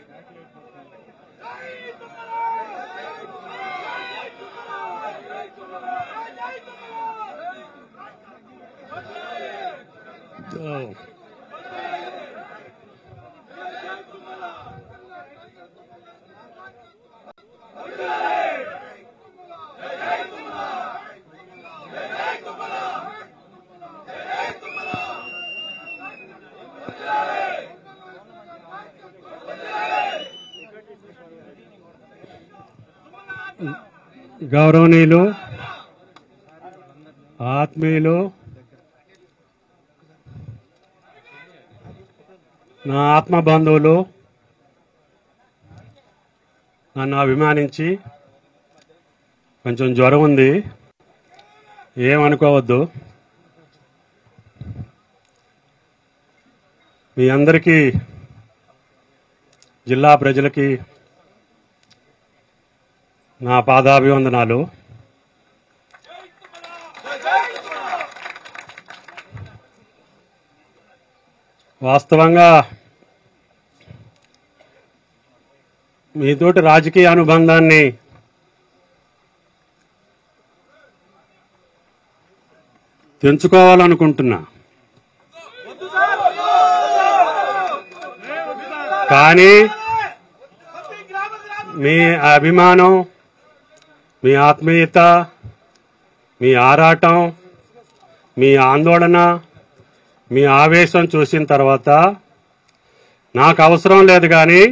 Oh. గౌరవనీయులు ఆత్మీయులు నా ఆత్మ బంధువులు నన్ను అభిమానించి కొంచెం జ్వరం ఉంది ఏమనుకోవద్దు మీ అందరికీ జిల్లా ప్రజలకి నా పాదాభివందనాలు వాస్తవంగా మీతోటి రాజకీయ అనుబంధాన్ని తెంచుకోవాలనుకుంటున్నా కానీ మీ అభిమానం మీ ఆత్మీయత మీ ఆరాటం మీ ఆందోళన మీ ఆవేశం చూసిన తర్వాత నాకు అవసరం లేదు కానీ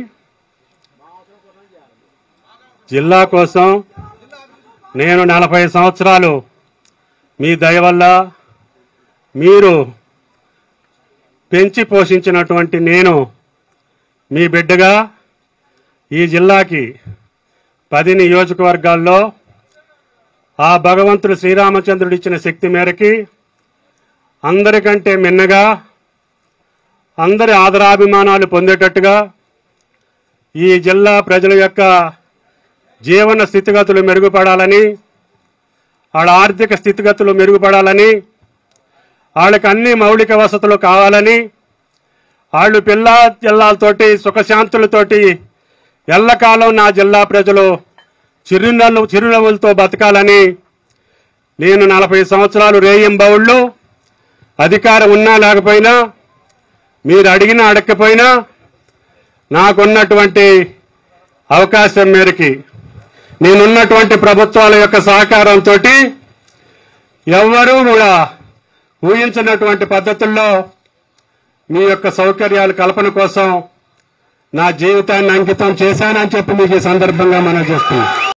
జిల్లా కోసం నేను నలభై సంవత్సరాలు మీ దయ వల్ల మీరు పెంచి పోషించినటువంటి నేను మీ బిడ్డగా ఈ జిల్లాకి పది నియోజకవర్గాల్లో ఆ భగవంతుడు శ్రీరామచంద్రుడు ఇచ్చిన శక్తి మేరకి అందరికంటే మిన్నగా అందరి ఆదరాభిమానాలు పొందేటట్టుగా ఈ జిల్లా ప్రజల యొక్క జీవన స్థితిగతులు మెరుగుపడాలని వాళ్ళ ఆర్థిక స్థితిగతులు మెరుగుపడాలని వాళ్ళకి అన్ని మౌలిక వసతులు కావాలని వాళ్ళు పిల్ల జిల్లాలతోటి సుఖశాంతులతోటి ఎల్లకాలం నా జిల్లా ప్రజలు చిరునవ్వు చిరునవ్వులతో బతకాలని నేను నలభై సంవత్సరాలు రేయింబౌళ్ళు అధికారం ఉన్నా లేకపోయినా మీరు అడిగినా అడగకపోయినా నాకున్నటువంటి అవకాశం మేరకి నేనున్నటువంటి ప్రభుత్వాల యొక్క సహకారంతో ఎవ్వరూ కూడా ఊహించినటువంటి పద్ధతుల్లో మీ యొక్క సౌకర్యాల కల్పన కోసం నా జీవితాన్ని అంకితం చేశానని చెప్పి మీకు ఈ సందర్భంగా మనం చేస్తున్నాం